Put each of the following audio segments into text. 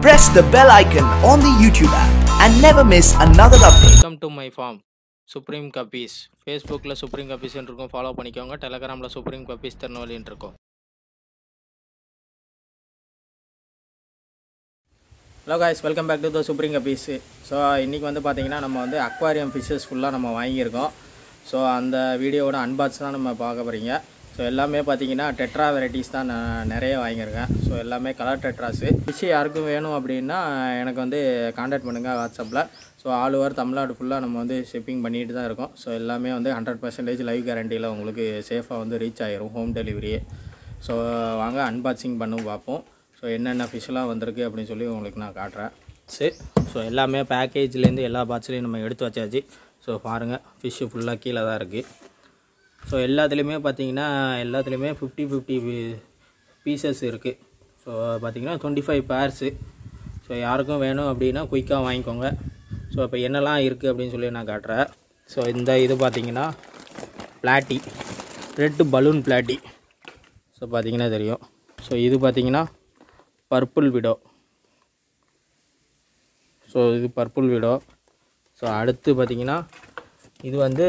press the bell icon on the YouTube app and never miss another update. Welcome to my farm supreme guppies ஃபேஸ்புக்கில் supreme கப்பீஸ்ன்னு இருக்கும் follow பண்ணிக்கோங்க டெலகிராமில் supreme guppies திருநெல்வேலின்னு இருக்கும் hello guys welcome back to the supreme guppies so இன்றைக்கி வந்து பார்த்தீங்கன்னா நம்ம வந்து அக்வாரியம் ஃபிஷ்ஷஸ் ஃபுல்லாக நம்ம வாங்கியிருக்கோம் ஸோ அந்த வீடியோவோட அன்பாக்ஸ் தான் நம்ம பார்க்க போகிறீங்க ஸோ எல்லாமே பார்த்தீங்கன்னா டெட்ரா வெரைட்டிஸ் தான் நான் நிறைய வாங்கியிருக்கேன் ஸோ எல்லாமே கலர் டெட்ராஸு ஃபிஷ் யாருக்கும் வேணும் அப்படின்னா எனக்கு வந்து காண்டாக்ட் பண்ணுங்கள் வாட்ஸ்அப்பில் ஸோ ஆல் ஓவர் தமிழ்நாடு ஃபுல்லாக நம்ம வந்து ஷிப்பிங் பண்ணிட்டு தான் இருக்கோம் ஸோ எல்லாமே வந்து ஹண்ட்ரட் பர்சன்டேஜ் லைவ் கேரண்டியில் உங்களுக்கு சேஃபாக வந்து ரீச் ஆகிரும் ஹோம் டெலிவரி ஸோ வாங்க அன்பாக்சிங் பண்ணும் பார்ப்போம் ஸோ என்னென்ன ஃபிஷ்ஷெலாம் வந்திருக்கு அப்படின்னு சொல்லி உங்களுக்கு நான் காட்டுறேன் சரி ஸோ எல்லாமே பேக்கேஜ்லேருந்து எல்லா பாட்ஸ்லேயும் நம்ம எடுத்து வச்சாச்சு ஸோ பாருங்கள் ஃபிஷ்ஷு ஃபுல்லாக கீழே தான் இருக்குது ஸோ எல்லாத்துலேயுமே பார்த்தீங்கன்னா எல்லாத்துலேயுமே ஃபிஃப்டி ஃபிஃப்டி பீசஸ் இருக்குது ஸோ பார்த்தீங்கன்னா டுவெண்ட்டி ஃபைவ் பேர்ஸு ஸோ யாருக்கும் வேணும் அப்படின்னா குயிக்காக வாங்கிக்கோங்க ஸோ இப்போ என்னெல்லாம் இருக்குது அப்படின்னு சொல்லி நான் காட்டுறேன் ஸோ இந்த இது பார்த்தீங்கன்னா platy red balloon platy so பார்த்தீங்கன்னா தெரியும் ஸோ இது பார்த்தீங்கன்னா பர்பிள் விடோ ஸோ இது பர்பிள் விடோ ஸோ அடுத்து பார்த்தீங்கன்னா இது வந்து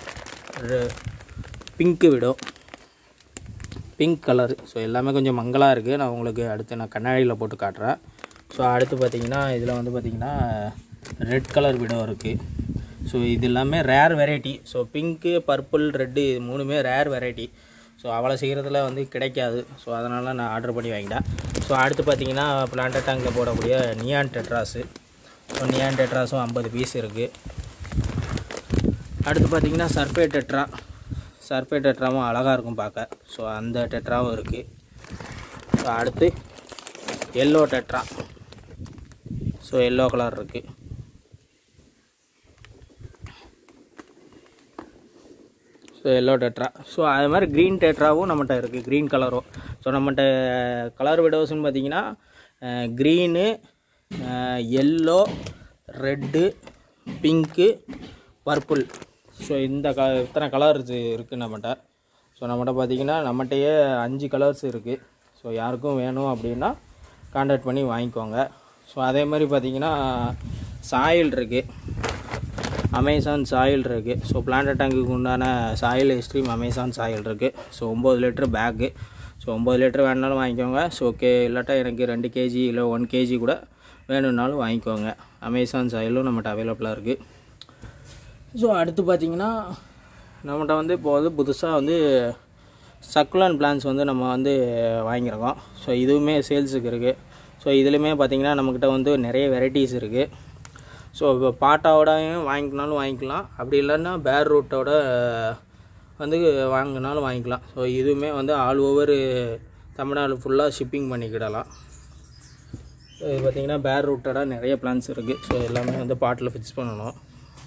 pink widow pink colour so எல்லாமே கொஞ்சம் மங்கலாக இருக்குது நான் உங்களுக்கு அடுத்து நான் கண்ணாடியில் போட்டு காட்டுறேன் ஸோ அடுத்து பார்த்தீங்கன்னா இதில் வந்து பார்த்தீங்கன்னா ரெட் கலர் விடோ இருக்குது ஸோ இது எல்லாமே rare variety so pink purple red இது மூணுமே ரேர் வெரைட்டி ஸோ அவ்வளோ சீக்கிரத்தில் வந்து கிடைக்காது ஸோ அதனால் நான் ஆர்டர் பண்ணி வாங்கிட்டேன் ஸோ அடுத்து பார்த்தீங்கன்னா பிளான்ட் டேங்கில் போடக்கூடிய நியான் டெட்ராஸு ஸோ நியான் டெட்ராஸும் ஐம்பது பீஸ் இருக்குது அடுத்து பார்த்தீங்கன்னா சர்ஃபே டெட்ரா சர்ஃபே டெட்ராவும் அழகாக இருக்கும் பார்க்க ஸோ அந்த டெட்ராவும் இருக்குது ஸோ அடுத்து yellow tetra so yellow colour இருக்குது ஸோ எல்லோ டெட்ரா ஸோ அது மாதிரி க்ரீன் டெட்ராவும் நம்மகிட்ட இருக்குது க்ரீன் கலரும் ஸோ நம்மகிட்ட கலர் விடோஸ்னு பார்த்தீங்கன்னா green yellow red pink purple so இந்த க இத்தனை கலர்ஸ் இருக்குது நம்மகிட்ட ஸோ நம்மகிட்ட பார்த்தீங்கன்னா நம்மகிட்டயே அஞ்சு கலர்ஸ் இருக்குது ஸோ யாருக்கும் வேணும் அப்படின்னா காண்டாக்ட் பண்ணி வாங்கிக்கோங்க ஸோ அதே மாதிரி பார்த்தீங்கன்னா சாயில் இருக்குது அமேசான் சாயில் இருக்குது ஸோ பிளான்ட் டேங்குக்கு உண்டான சாயில் எக்ஸ்ட்ரீம் அமேசான் சாயில் இருக்குது ஸோ ஒம்பது லிட்டர் பேக்கு ஸோ ஒம்பது லிட்டர் வேணுனாலும் வாங்கிக்கோங்க ஸோ ஓகே இல்லாட்டா எனக்கு ரெண்டு கேஜி இல்லை ஒன் கேஜி கூட வேணும்னாலும் வாங்கிக்கோங்க அமேசான் சாயிலும் நம்மகிட்ட அவைலபிளாக இருக்குது ஸோ அடுத்து பார்த்திங்கன்னா நம்மகிட்ட வந்து இப்போ வந்து புதுசாக வந்து சக்குலான் பிளான்ஸ் வந்து நம்ம வந்து வாங்கியிருக்கோம் ஸோ இதுவுமே சேல்ஸுக்கு இருக்குது ஸோ இதுலேயுமே பார்த்திங்கன்னா நம்மக்கிட்ட வந்து நிறைய வெரைட்டிஸ் இருக்குது ஸோ இப்போ பாட்டாவோடையும் வாங்கிக்கினாலும் வாங்கிக்கலாம் அப்படி இல்லைன்னா பேர் ரூட்டோட வந்து வாங்கினாலும் வாங்கிக்கலாம் ஸோ இதுவுமே வந்து ஆல் ஓவர் தமிழ்நாடு ஃபுல்லாக ஷிப்பிங் பண்ணிக்கிடலாம் ஸோ இது பார்த்திங்கன்னா பேர் ரூட்டோட நிறைய பிளான்ஸ் இருக்குது ஸோ எல்லாமே வந்து பாட்டில் ஃபிக்ஸ் பண்ணணும்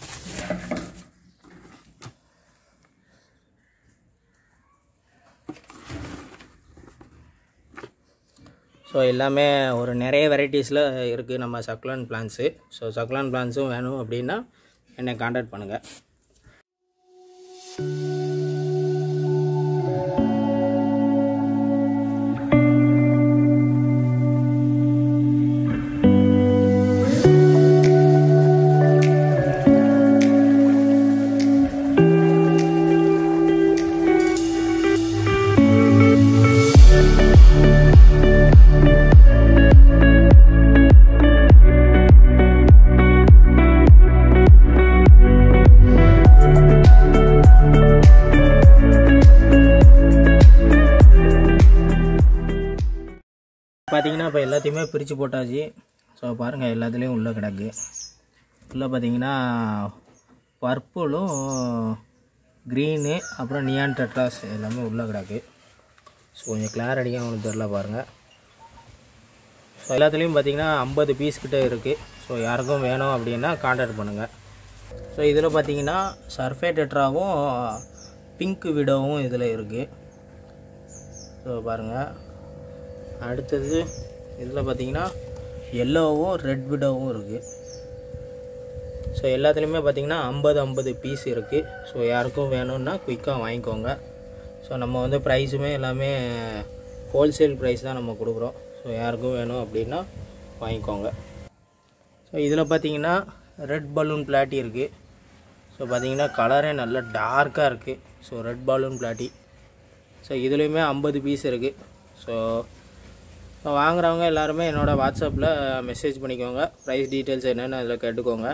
ஸோ எல்லாமே ஒரு நிறைய வெரைட்டிஸில் இருக்குது நம்ம சக்லான் பிளான்ஸு ஸோ சக்லான் பிளான்ஸும் வேணும் அப்படின்னா என்னை காண்டாக்ட் பண்ணுங்கள் பார்த்தீங்கன்னா இப்போ எல்லாத்தையுமே பிரித்து போட்டாச்சு ஸோ பாருங்கள் எல்லாத்துலேயும் உள்ளே கிடக்கு உள்ளே பார்த்தீங்கன்னா பர்பிளும் க்ரீனு அப்புறம் நியான் டெட்ராஸ் எல்லாமே உள்ளே கிடக்கு ஸோ கொஞ்சம் கிளார் அடிக்க உங்களுக்கு தெரில பாருங்கள் ஸோ எல்லாத்துலேயும் பார்த்தீங்கன்னா ஐம்பது பீஸ் கிட்டே இருக்குது ஸோ யாருக்கும் வேணும் அப்படின்னா காண்டாக்ட் பண்ணுங்கள் ஸோ இதில் பார்த்தீங்கன்னா சர்ஃபே டெட்ராவும் பிங்க் விடோவும் இதில் இருக்குது ஸோ பாருங்கள் அடுத்தது இதில் பார்த்தீங்கன்னா எல்லோவும் ரெட் விடோவும் இருக்குது ஸோ எல்லாத்துலேயுமே பார்த்தீங்கன்னா ஐம்பது ஐம்பது பீஸ் இருக்குது ஸோ யாருக்கும் வேணும்னா குயிக்காக வாங்கிக்கோங்க ஸோ நம்ம வந்து ப்ரைஸுமே எல்லாமே ஹோல்சேல் ப்ரைஸ் தான் நம்ம கொடுக்குறோம் ஸோ யாருக்கும் வேணும் அப்படின்னா வாங்கிக்கோங்க ஸோ இதில் பார்த்தீங்கன்னா ரெட் பலூன் பிளாட்டி இருக்குது ஸோ பார்த்தீங்கன்னா கலரே நல்லா டார்க்காக இருக்குது so red balloon platy so இதுலேயுமே ஐம்பது பீஸ் இருக்குது ஸோ ஸோ வாங்குறவங்க எல்லாருமே என்னோடய வாட்ஸ்அப்பில் மெசேஜ் பண்ணிக்கோங்க ப்ரைஸ் டீட்டெயில்ஸ் என்னென்னு அதில் கேட்டுக்கோங்க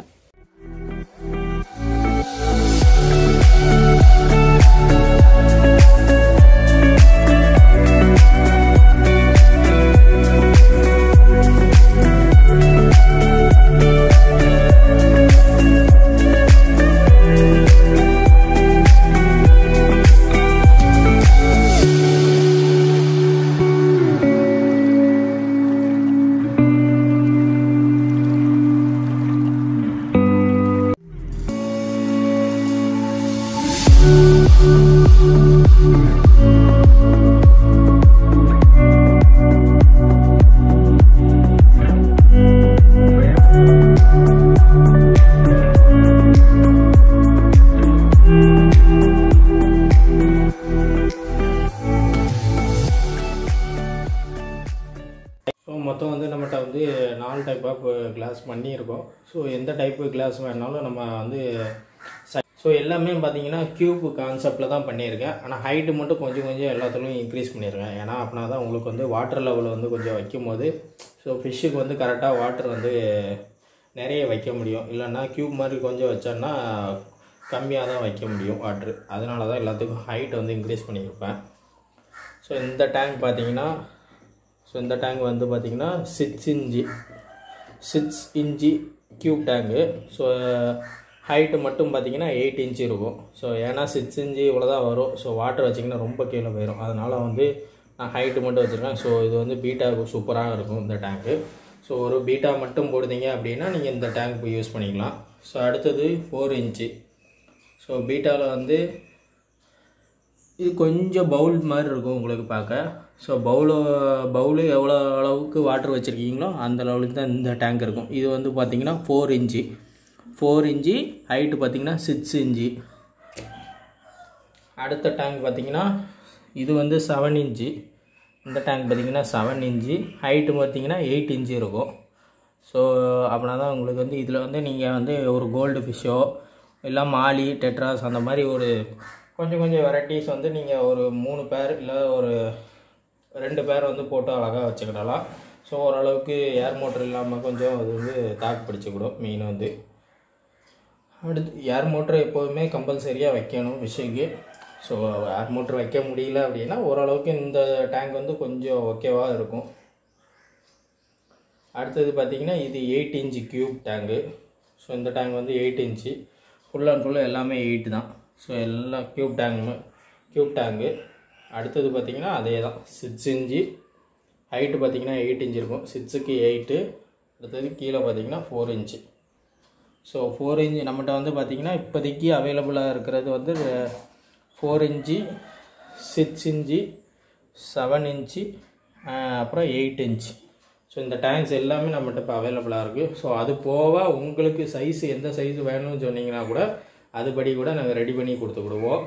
ஸோ மொத்தம் வந்து நம்மகிட்ட வந்து நாலு டைப் ஆஃப் கிளாஸ் பண்ணியிருக்கோம் ஸோ எந்த டைப்பு கிளாஸ் வேணாலும் நம்ம வந்து ஸோ எல்லாமே பார்த்தீங்கன்னா கியூப் கான்செப்டில் தான் பண்ணியிருக்கேன் ஆனால் ஹைட்டு மட்டும் கொஞ்சம் கொஞ்சம் எல்லாத்துலையும் இன்க்ரீஸ் பண்ணியிருக்கேன் ஏன்னா அப்படின்னா தான் உங்களுக்கு வந்து வாட்டர் லெவல் வந்து கொஞ்சம் வைக்கும் போது ஸோ ஃபிஷ்ஷுக்கு வந்து கரெக்டாக வாட்டர் வந்து நிறைய வைக்க முடியும் இல்லைன்னா கியூப் மாதிரி கொஞ்சம் வச்சோன்னா கம்மியாக தான் வைக்க முடியும் வாட்ரு அதனால தான் எல்லாத்துக்கும் ஹைட் வந்து இன்க்ரீஸ் பண்ணியிருப்பேன் ஸோ இந்த டேங்க் பார்த்தீங்கன்னா ஸோ இந்த டேங்க் வந்து பார்த்திங்கன்னா six inch six inch cube tank so height மட்டும் பார்த்தீங்கன்னா எயிட் இன்ச்சு இருக்கும் ஸோ ஏன்னா சிக்ஸ் இன்ச்சு இவ்வளோ தான் வரும் ஸோ வாட்டர் வச்சிங்கன்னா ரொம்ப கீழே போயிடும் அதனால் வந்து நான் ஹைட்டு மட்டும் வச்சுருக்கேன் ஸோ இது வந்து பீட்டாவுக்கு சூப்பராக இருக்கும் இந்த டேங்க்கு ஸோ ஒரு பீட்டா மட்டும் போடுதீங்க அப்படின்னா நீங்கள் இந்த டேங்க் போய் யூஸ் பண்ணிக்கலாம் ஸோ அடுத்தது ஃபோர் இன்ச்சு ஸோ பீட்டாவில் வந்து இது கொஞ்சம் பவுல் மாதிரி இருக்கும் உங்களுக்கு பார்க்க ஸோ பவுலு பவுலு எவ்வளோ அளவுக்கு வாட்டர் வச்சுருக்கீங்களோ அந்த லெவலுக்கு தான் இந்த டேங்க் இருக்கும் இது வந்து பார்த்தீங்கன்னா four inch four inch height பார்த்தீங்கன்னா சிக்ஸ் இன்ச்சு அடுத்த டேங்க் பார்த்தீங்கன்னா இது வந்து செவன் இன்ச்சு இந்த டேங்க் பார்த்தீங்கன்னா செவன் இன்ச்சு ஹைட்டு பார்த்தீங்கன்னா எயிட் இன்ச்சு இருக்கும் ஸோ அப்படின்னா தான் உங்களுக்கு வந்து இதில் வந்து நீங்கள் வந்து ஒரு கோல்டு ஃபிஷ்ஷோ இல்லை மாலி டெட்ராஸ் அந்த மாதிரி ஒரு கொஞ்சம் கொஞ்சம் வெரைட்டிஸ் வந்து நீங்கள் ஒரு மூணு பேர் இல்லை ஒரு ரெண்டு பேர் வந்து போட்டு அழகாக வச்சுக்கிடலாம் ஸோ ஓரளவுக்கு ஏர் மோட்டர் இல்லாமல் கொஞ்சம் அது வந்து தாக்கு பிடிச்சிக்கிடும் மீன் வந்து அடுத்து ஏர் மோட்ரு எப்போதுமே கம்பல்சரியாக வைக்கணும் ஃபிஷ்ஷுக்கு ஸோ ஏர் மோட்ரு வைக்க முடியல அப்படின்னா ஓரளவுக்கு இந்த டேங்க் வந்து கொஞ்சம் ஓகேவாக இருக்கும் அடுத்தது பார்த்திங்கன்னா இது eight inch cube tank so இந்த டேங்க் வந்து எயிட் இன்ச்சு ஃபுல் அண்ட் ஃபுல்லாக எல்லாமே எயிட் தான் ஸோ எல்லாம் க்யூப் டேங்கு க்யூப் டேங்கு அடுத்தது பார்த்திங்கன்னா அதே தான் சிக்ஸ் இன்ச்சு ஹைட்டு பார்த்திங்கன்னா எயிட் இன்ச் இருக்கும் சிக்ஸுக்கு எயிட்டு அடுத்தது கீழே பார்த்திங்கன்னா four inch so four inch நம்மகிட்ட வந்து பார்த்திங்கன்னா இப்போதைக்கு அவைலபிளாக இருக்கிறது வந்து four inch six inch seven inch அப்புறம் எயிட் இன்ச் ஸோ இந்த டேங்க்ஸ் எல்லாமே நம்மகிட்ட இப்போ அவைலபிளாக இருக்குது ஸோ அது போக உங்களுக்கு சைஸ் எந்த சைஸ் வேணும்னு சொன்னீங்கன்னா கூட அதுபடி கூட நாங்கள் ரெடி பண்ணி கொடுத்துக்கிடுவோம்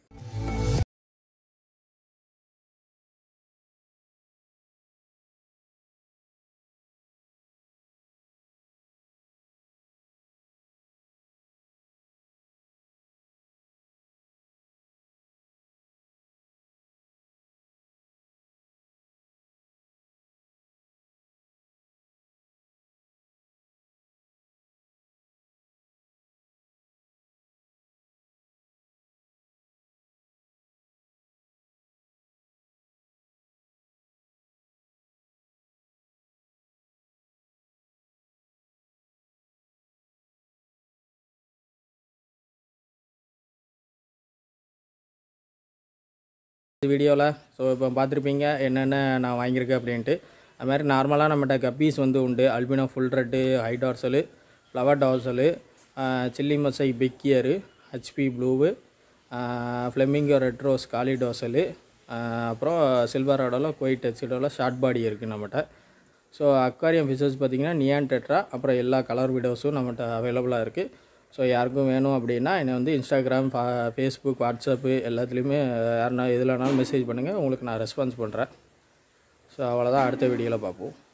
வீடியோவில் ஸோ இப்போ பார்த்துருப்பீங்க என்னென்ன நான் வாங்கியிருக்கேன் அப்படின்ட்டு அது மாதிரி நார்மலாக நம்மகிட்ட கப்பீஸ் வந்து உண்டு albino full red high dorsal flower dorsal chilli மசை பிக்கியரு HB blue flamingo red rose காலிடோசலு அப்புறம் சில்வர் ஆடோவில் குவைட் டெக்ஸிடோவில் ஷார்ட் பாடி இருக்குது நம்மகிட்ட ஸோ அக்வாரியம் ஃபிஷஸ் பார்த்திங்கன்னா நியான் டெட்ரா அப்புறம் எல்லா கலர் வீடியோஸும் நம்மகிட்ட அவைலபிளாக இருக்குது ஸோ யாருக்கும் வேணும் அப்படின்னா என்னை வந்து இன்ஸ்டாகிராம் ஃபா ஃபேஸ்புக் வாட்ஸ்அப்பு எல்லாத்துலேயுமே யாருனா எதுலனாலும் மெசேஜ் பண்ணுங்கள் உங்களுக்கு நான் ரெஸ்பான்ஸ் பண்ணுறேன் ஸோ அவ்வளோதான் அடுத்த வீடியோவில் பார்ப்போம்